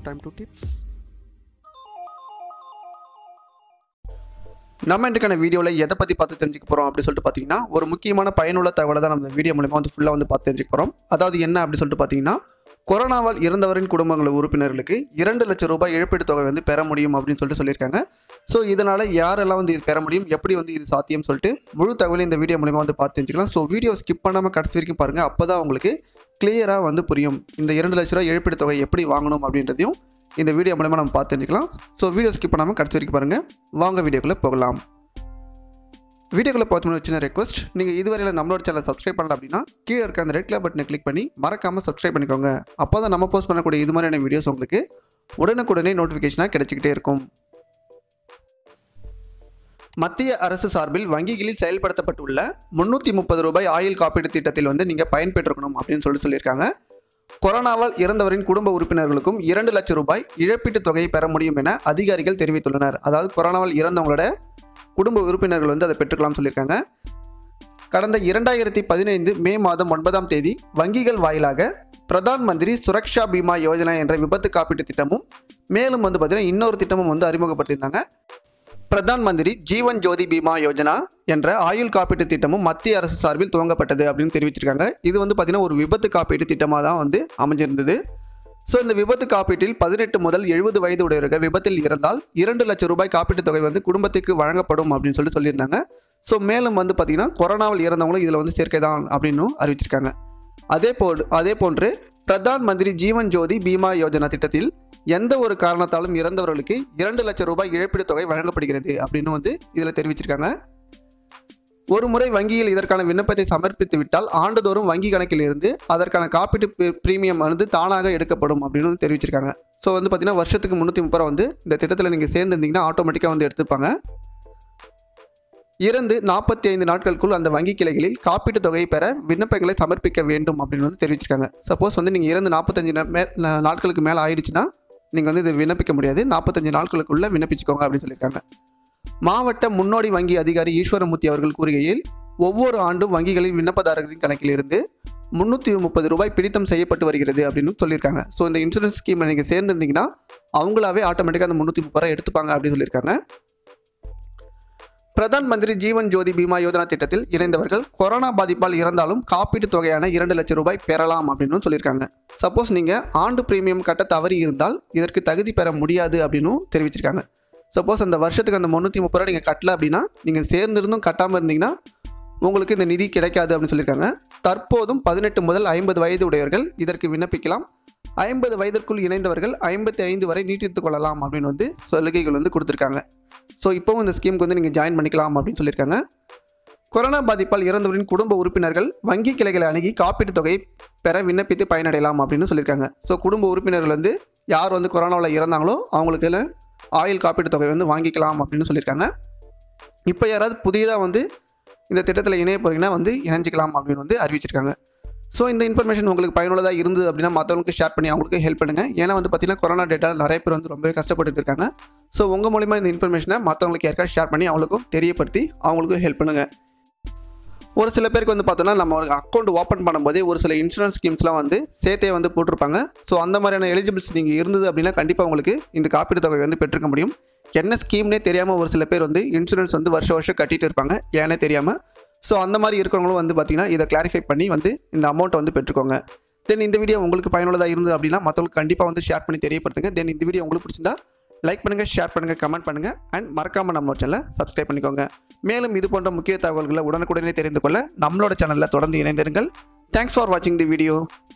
time to tips நம்ம இன்றைக்கான வீடியோவில் எதை பற்றி பார்த்து தெரிஞ்சுக்க போகிறோம் அப்படின்னு சொல்லிட்டு பார்த்தீங்கன்னா ஒரு முக்கியமான பயனுள்ள தகவலை தான் நம்ம வீடியோ மூலமா வந்து ஃபுல்லாக வந்து பார்த்து தெரிஞ்சுக்க போகிறோம் அதாவது என்ன அப்படின்னு சொல்லிட்டு பார்த்தீங்கன்னா கொரோனாவால் இறந்தவரின் குடும்பங்கள் உறுப்பினர்களுக்கு இரண்டு லட்சம் ரூபாய் இழப்பீட்டுத் தொகை வந்து பெற முடியும் அப்படின்னு சொல்லிட்டு சொல்லியிருக்காங்க ஸோ இதனால் யாரெல்லாம் வந்து இது பெற முடியும் எப்படி வந்து இது சாத்தியம் சொல்லிட்டு முழு தகவலையும் இந்த வீடியோ மூலமா வந்து பார்த்து தெரிஞ்சுக்கலாம் ஸோ வீடியோ ஸ்கிப் பண்ணாமல் கடைசி வரைக்கும் பாருங்கள் அப்போ தான் உங்களுக்கு கிளியராக வந்து புரியும் இந்த இரண்டு லட்ச ரூபாய் இழப்பீட்டுத் தொகை எப்படி வாங்கணும் அப்படின்றதையும் இந்த வீடியோ மூலமா நம்ம பார்த்து தெரிஞ்சுக்கலாம் ஸோ வீடியோ ஸ்கிப் பண்ணாமல் கடைசி வரைக்கும் பாருங்கள் வாங்க வீடியோக்குள்ளே போகலாம் வீடியோக்குள்ளே பார்த்தோம்னு சின்ன ரெக்வஸ்ட் நீங்கள் இதுவரையில் நம்மளோட சேனலை சப்ஸ்கிரைப் பண்ணல அப்படின்னா கீழே இருக்க அந்த ரெட் கலர் பட்டனை கிளிக் பண்ணி மறக்காமல் சப்ஸ்கிரைப் பண்ணிக்கோங்க அப்போ தான் நம்ம போஸ்ட் பண்ணக்கூடிய இது மாதிரியான வீடியோஸ் உங்களுக்கு உடனுக்குடனே நோட்டிஃபிகேஷனாக கிடைச்சிக்கிட்டே இருக்கும் மத்திய அரசு சார்பில் வங்கிகளில் செயல்படுத்தப்பட்டுள்ள முந்நூற்றி முப்பது ரூபாய் ஆயுள் காப்பீடு திட்டத்தில் வந்து நீங்கள் பயன்பெற்றிருக்கணும் அப்படின்னு சொல்லி சொல்லியிருக்காங்க கொரோனாவால் இறந்தவரின் குடும்ப உறுப்பினர்களுக்கும் இரண்டு லட்சம் ரூபாய் இழப்பீட்டுத் தொகையை பெற முடியும் என அதிகாரிகள் தெரிவித்துள்ளனர் அதாவது கொரோனாவால் இறந்தவங்களோட குடும்ப உறுப்பினர்கள் வந்து அதை பெற்றுக்கலாம்னு சொல்லியிருக்காங்க கடந்த இரண்டாயிரத்தி பதினைந்து மே மாதம் ஒன்பதாம் தேதி வங்கிகள் வாயிலாக பிரதான் மந்திரி சுரக்ஷா பீமா யோஜனா என்ற விபத்து காப்பீட்டு திட்டமும் மேலும் வந்து பார்த்தீங்கன்னா இன்னொரு திட்டமும் வந்து அறிமுகப்படுத்தியிருந்தாங்க பிரதான் மந்திரி ஜீவன் ஜோதி பீமா யோஜனா என்ற ஆயுள் காப்பீட்டு திட்டமும் மத்திய அரசு சார்பில் துவங்கப்பட்டது அப்படின்னு தெரிவிச்சிருக்காங்க இது வந்து பார்த்திங்கன்னா ஒரு விபத்து காப்பீட்டு திட்டமாக தான் வந்து அமைஞ்சிருந்தது ஸோ இந்த விபத்து காப்பீட்டில் பதினெட்டு முதல் எழுபது வயது உடையவர்கள் விபத்தில் இறந்தால் இரண்டு லட்சம் ரூபாய் காப்பீட்டுத் தொகை வந்து குடும்பத்துக்கு வழங்கப்படும் அப்படின்னு சொல்லி சொல்லியிருந்தாங்க ஸோ மேலும் வந்து பார்த்திங்கன்னா கொரோனாவில் இறந்தவங்களும் இதில் வந்து சேர்க்கை தான் அப்படின்னும் அறிவிச்சிருக்காங்க அதே போல் அதே போன்று பிரதான் மந்திரி ஜீவன் ஜோதி பீமா யோஜனா திட்டத்தில் எந்த ஒரு காரணத்தாலும் இறந்தவர்களுக்கு இரண்டு லட்சம் ரூபாய் இழப்பீட்டுத் தொகை வழங்கப்படுகிறது அப்படின்னு வந்து இதில் தெரிவிச்சிருக்காங்க ஒரு முறை வங்கியில் இதற்கான விண்ணப்பத்தை சமர்ப்பித்து விட்டால் ஆண்டுதோறும் வங்கி கணக்கில் இருந்து அதற்கான காப்பீட்டு பி- பிரீமியம் வந்து தானாக எடுக்கப்படும் அப்படின்னு வந்து தெரிவிச்சிருக்காங்க ஸோ வந்து பார்த்தீங்கன்னா வருஷத்துக்கு முந்நூற்றி முப்பது ரூபா வந்து இந்த திட்டத்தில் நீங்கள் சேர்ந்துருந்தீங்கன்னா ஆட்டோமேட்டிக்காக வந்து எடுத்துப்பாங்க இறந்து நாற்பத்தி ஐந்து நாட்களுக்குள் அந்த வங்கி கிளைகளில் காப்பீட்டுத் தொகையை பெற விண்ணப்பங்களை சமர்ப்பிக்க வேண்டும் அப்படின்னு வந்து தெரிவிச்சிருக்காங்க சப்போஸ் வந்து நீங்கள் இறந்து நாற்பத்தஞ்சு நா- மே நா- நாட்களுக்கு மேலே ஆயிடுச்சுன்னா நீங்கள் வந்து இது விண்ணப்பிக்க முடியாது நாற்பத்தஞ்சு நாட்களுக்குள்ளே விண்ணப்பிச்சுக்கோங்க அப்படின்னு சொல்லியிருக்காங்க மாவட்ட முன்னோடி வங்கி அதிகாரி ஈஸ்வரமூர்த்தி அவர்கள் கூறுகையில் ஒவ்வொரு ஆண்டும் வங்கிகளில் விண்ணப்பதாரர்களின் கணக்கில் இருந்து முந்நூற்றி முப்பது ரூபாய் பிடித்தம் செய்யப்பட்டு வருகிறது அப்படின்னு சொல்லியிருக்காங்க ஸோ இந்த இன்சூரன்ஸ் ஸ்கீமில் நீங்கள் சேர்ந்துருந்தீங்கன்னா அவங்களாவே ஆட்டோமேட்டிக்காக அந்த முந்நூற்றி முப்பது ரூபாய் எடுத்துப்பாங்க அப்படின்னு சொல்லியிருக்காங்க பிரதான் மந்திரி ஜீவன் ஜோதி பீமா யோஜனா திட்டத்தில் இணைந்தவர்கள் கொரோனா பாதிப்பால் இறந்தாலும் காப்பீட்டுத் தொகையான இரண்டு லட்சம் ரூபாய் பெறலாம் அப்படின்னு சொல்லியிருக்காங்க சப்போஸ் நீங்கள் ஆண்டு பிரீமியம் கட்ட தவறி இருந்தால் இதற்கு தகுதி பெற முடியாது அப்படின்னும் தெரிவிச்சிருக்காங்க சப்போஸ் அந்த வருஷத்துக்கு அந்த முந்நூற்றி முப்பது ரூபா நீங்கள் கட்டல அப்படின்னா நீங்கள் சேர்ந்திருந்தும் கட்டாமல் இருந்தீங்கன்னா உங்களுக்கு இந்த நிதி கிடைக்காது அப்படின்னு சொல்லியிருக்காங்க தற்போதும் பதினெட்டு முதல் ஐம்பது வயது உடையவர்கள் இதற்கு விண்ணப்பிக்கலாம் ஐம்பது வயதிற்குள் இணைந்தவர்கள் ஐம்பத்தி ஐந்து வரை நீட்டித்துக் கொள்ளலாம் அப்படின்னு வந்து சலுகைகள் வந்து கொடுத்துருக்காங்க ஸோ இப்போவும் இந்த ஸ்கீமுக்கு வந்து நீங்கள் ஜாயின் பண்ணிக்கலாம் அப்படின்னு சொல்லியிருக்காங்க கொரோனா பாதிப்பால் இறந்தவரின் குடும்ப உறுப்பினர்கள் வங்கி கிளைகளை அணுகி காப்பீட்டுத் தொகையை பெற விண்ணப்பித்து பயனடையலாம் அப்படின்னு சொல்லியிருக்காங்க ஸோ குடும்ப உறுப்பினர்கள் வந்து யார் வந்து கொரோனாவில் இறந்தாங்களோ அவங்களுக்கு ஆயுள் காப்பீட்டுத் தொகை வந்து வாங்கிக்கலாம் அப்படின்னு சொல்லியிருக்காங்க இப்போ யாராவது புதியதாக வந்து இந்த திட்டத்தில் இணைய போகிறீங்கன்னா வந்து இணைஞ்சிக்கலாம் அப்படின்னு வந்து அறிவிச்சிருக்காங்க ஸோ இந்த இன்ஃபர்மேஷன் உங்களுக்கு பயனுள்ளதாக இருந்தது அப்படின்னா மற்றவங்களுக்கு ஷேர் பண்ணி அவங்களுக்கு ஹெல்ப் பண்ணுங்கள் ஏன்னா வந்து பார்த்தீங்கன்னா கொரோனா டேட்டா நிறைய பேர் வந்து ரொம்பவே கஷ்டப்பட்டு இருக்காங்க ஸோ உங்கள் மூலிமா இந்த இன்ஃபர்மேஷனை மற்றவங்களுக்கு யாருக்காவது ஷேர் பண்ணி அவங்களுக்கும் தெரியப்படுத்தி அவங்களுக்கும் ஹெல்ப் பண்ணுங்கள் ஒரு சில பேருக்கு வந்து பார்த்தோன்னா நம்ம ஒரு அக்கௌண்ட் ஓப்பன் பண்ணும்போதே ஒரு சில இன்சூரன்ஸ் ஸ்கீம்ஸ்லாம் வந்து சேர்த்தே வந்து போட்டிருப்பாங்க ஸோ அந்த மாதிரியான எலிஜிபிள்ஸ் நீங்கள் இருந்தது அப்படின்னா கண்டிப்பாக உங்களுக்கு இந்த காப்பீடு தொகை வந்து பெற்றுக்க முடியும் என்ன ஸ்கீம்னே தெரியாமல் ஒரு சில பேர் வந்து இன்சூரன்ஸ் வந்து வருஷம் வருஷம் கட்டிட்டு இருப்பாங்க ஏன்னே தெரியாமல் ஸோ அந்த மாதிரி இருக்கிறவங்களும் வந்து பார்த்தீங்கன்னா இதை கிளாரிஃபை பண்ணி வந்து இந்த அமௌண்ட்டை வந்து பெற்றுக்கோங்க தென் இந்த வீடியோ உங்களுக்கு பயனுள்ளதாக இருந்தது அப்படின்னா மற்றவங்களுக்கு கண்டிப்பாக வந்து ஷேர் பண்ணி தெரியப்படுத்துங்க தென் இந்த வீடியோ உங்களுக்கு பிடிச்சிருந்தா லைக் பண்ணுங்கள் ஷேர் பண்ணுங்கள் கமெண்ட் பண்ணுங்கள் அண்ட் மறக்காமல் நம்மளோட சேனலை சப்ஸ்கிரைப் பண்ணிக்கோங்க மேலும் இது போன்ற முக்கிய தகவல்களை உடனுக்குடனே தெரிந்து கொள்ள நம்மளோட சேனலில் தொடர்ந்து இணைந்திருங்கள் தேங்க்ஸ் ஃபார் வாட்சிங் தி வீடியோ